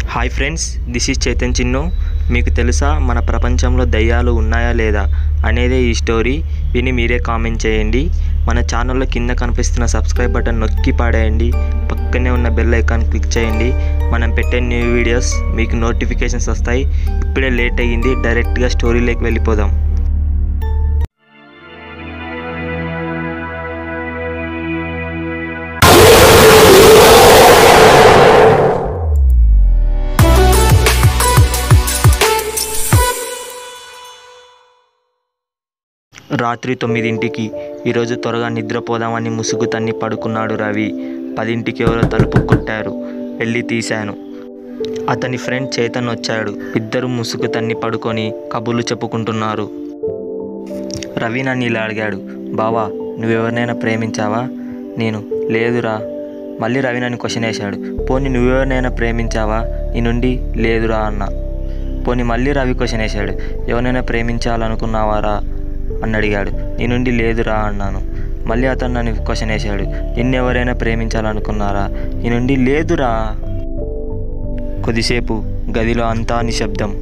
Hi friends this is Chaitan Chinnu మీకు తెలుసా మన ప్రపంచంలో దయ్యాలు ఉన్నాయా లేదా అనేదే ఈ స్టోరీ విని మీరే కామెంట్ చేయండి మన ఛానల్లో కింద కనిపిస్తున్న సబ్స్క్రైబ్ బటన్ నొక్కి పాడేయండి పక్కనే ఉన్న బెల్ ఐకాన్ క్లిక్ చేయండి మనం పెట్టే న్యూ వీడియోస్ మీకు నోటిఫికేషన్స్ వస్తాయి ఇప్పుడే లేట్ అయ్యింది డైరెక్ట్గా స్టోరీలోకి వెళ్ళిపోదాం రాత్రి తొమ్మిదింటికి ఈరోజు త్వరగా నిద్రపోదామని ముసుగు తన్ని పడుకున్నాడు రవి పదింటికి ఎవరో తలుపు కొట్టారు వెళ్ళి తీశాను అతని ఫ్రెండ్ చేతన్ వచ్చాడు ఇద్దరు ముసుగు తన్ని పడుకొని కబుర్లు చెప్పుకుంటున్నారు రవి నన్ను ఇలా అడిగాడు బావా నువ్వెవరినైనా ప్రేమించావా నేను లేదురా మళ్ళీ రవి నన్ను క్వశ్చన్ వేశాడు పోనీ నువ్వెవరినైనా ప్రేమించావా నీ నుండి లేదురా అన్న పోనీ మళ్ళీ రవి క్వశ్చన్ వేశాడు ఎవరినైనా ప్రేమించాలనుకున్నావారా అని అడిగాడు నీ నుండి లేదురా అన్నాను మళ్ళీ అతను నన్ను క్వశ్చన్ వేశాడు నిన్నెవరైనా ప్రేమించాలనుకున్నారా నీ నుండి లేదురా కొద్దిసేపు గదిలో అంతా నిశ్శబ్దం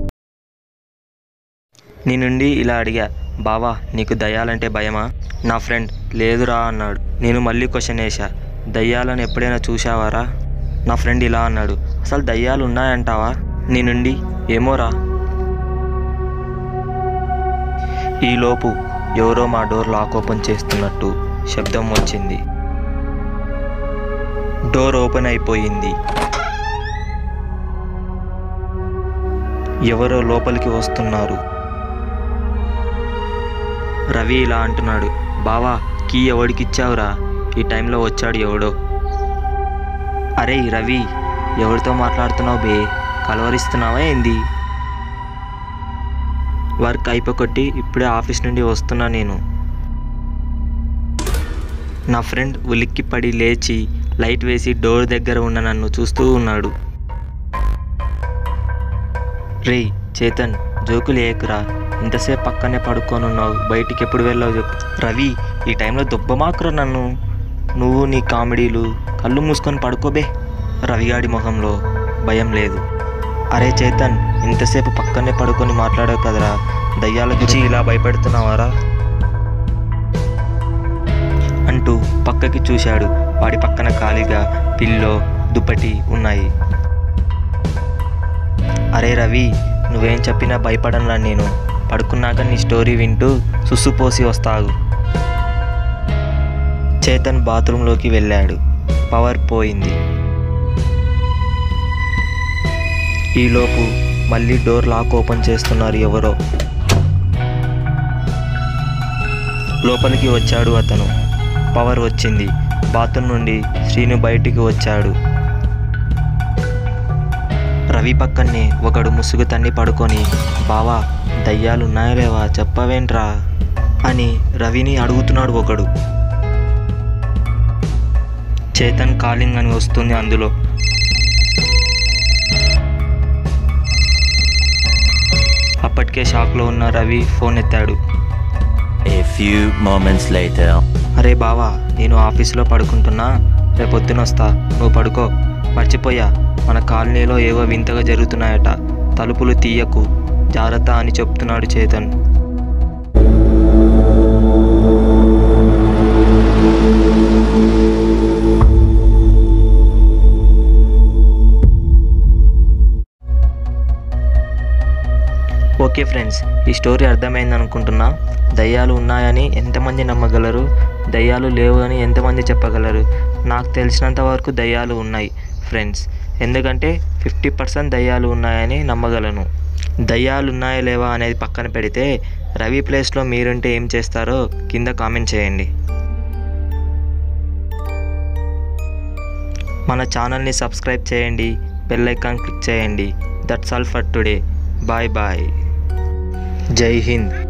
నీ నుండి ఇలా అడిగా బావా నీకు దయ్యాలంటే భయమా నా ఫ్రెండ్ లేదురా అన్నాడు నేను మళ్ళీ క్వశ్చన్ వేశా దయ్యాలను ఎప్పుడైనా చూశావారా నా ఫ్రెండ్ ఇలా అన్నాడు అసలు దయ్యాలు ఉన్నాయంటావా నీ నుండి ఏమోరా ఈలోపు ఎవరో మా డోర్ లాక్ ఓపెన్ చేస్తున్నట్టు శబ్దం వచ్చింది డోర్ ఓపెన్ అయిపోయింది ఎవరో లోపలికి వస్తున్నారు రవి ఇలా అంటున్నాడు బావా కీ ఎవడికిచ్చావురా ఈ టైంలో వచ్చాడు ఎవడో అరే రవి ఎవరితో మాట్లాడుతున్నావు బే కలవరిస్తున్నావా ఏంది వర్క్ అయిపోకొట్టి ఇప్పుడే ఆఫీస్ నుండి వస్తున్నా నేను నా ఫ్రెండ్ ఉలిక్కి పడి లేచి లైట్ వేసి డోర్ దగ్గర ఉన్న నన్ను చూస్తూ ఉన్నాడు రేయ్ చేతన్ జోకులు ఏకురా ఇంతసేపు పక్కనే పడుకొని ఉన్నావు బయటికి ఎప్పుడు వెళ్ళావు చెప్పు రవి ఈ టైంలో దుబ్బమాకురా నన్ను నువ్వు నీ కామెడీలు కళ్ళు మూసుకొని పడుకోబే రవిగాడి మొహంలో భయం లేదు అరే చేతన్ ఇంతసేపు పక్కనే పడుకొని మాట్లాడావు కదరా దయ్యాల గురించి ఇలా భయపెడుతున్నావారా అంటూ పక్కకి చూశాడు వాడి పక్కన ఖాళీగా పిల్లో దుప్పటి ఉన్నాయి అరే రవి నువ్వేం చెప్పినా భయపడనురా నేను పడుకున్నాక నీ స్టోరీ వింటూ సుస్సుపోసి వస్తాగు చేతన్ బాత్రూంలోకి వెళ్ళాడు పవర్ పోయింది ఈలోపు మళ్ళీ డోర్ లాక్ ఓపెన్ చేస్తున్నారు ఎవరో లోపలికి వచ్చాడు అతను పవర్ వచ్చింది బాత్రూమ్ నుండి శ్రీను బయటికి వచ్చాడు రవి పక్కనే ఒకడు ముసుగు తన్ని పడుకొని బావా దయ్యాలున్నాయా లేవా చెప్పవేంట్రా అని రవిని అడుగుతున్నాడు ఒకడు చేతన్ కాలింగ్ అని వస్తుంది అందులో అప్పటికే షాక్లో ఉన్న రవి ఫోన్ ఎత్తాడు A few moments later. అరే బావా నేను ఆఫీస్లో పడుకుంటున్నా రేపొద్దున వస్తా నువ్వు పడుకో మర్చిపోయా మన కాలనీలో ఏవో వింతగా జరుగుతున్నాయట తలుపులు తీయకు జాగ్రత్త అని చెప్తున్నాడు చేతన్ ఓకే ఫ్రెండ్స్ ఈ స్టోరీ అర్థమైంది అనుకుంటున్నా దయ్యాలు ఉన్నాయని ఎంతమంది నమ్మగలరు దయ్యాలు లేవు అని ఎంతమంది చెప్పగలరు నాకు తెలిసినంత వరకు దయ్యాలు ఉన్నాయి ఫ్రెండ్స్ ఎందుకంటే ఫిఫ్టీ పర్సెంట్ దయ్యాలు ఉన్నాయని నమ్మగలను దయ్యాలు ఉన్నాయా లేవా అనేది పక్కన పెడితే రవి ప్లేస్లో మీరుంటే ఏం చేస్తారో కింద కామెంట్ చేయండి మన ఛానల్ని సబ్స్క్రైబ్ చేయండి బెల్ ఐకాన్ క్లిక్ చేయండి that's all for today bye bye జై హింద్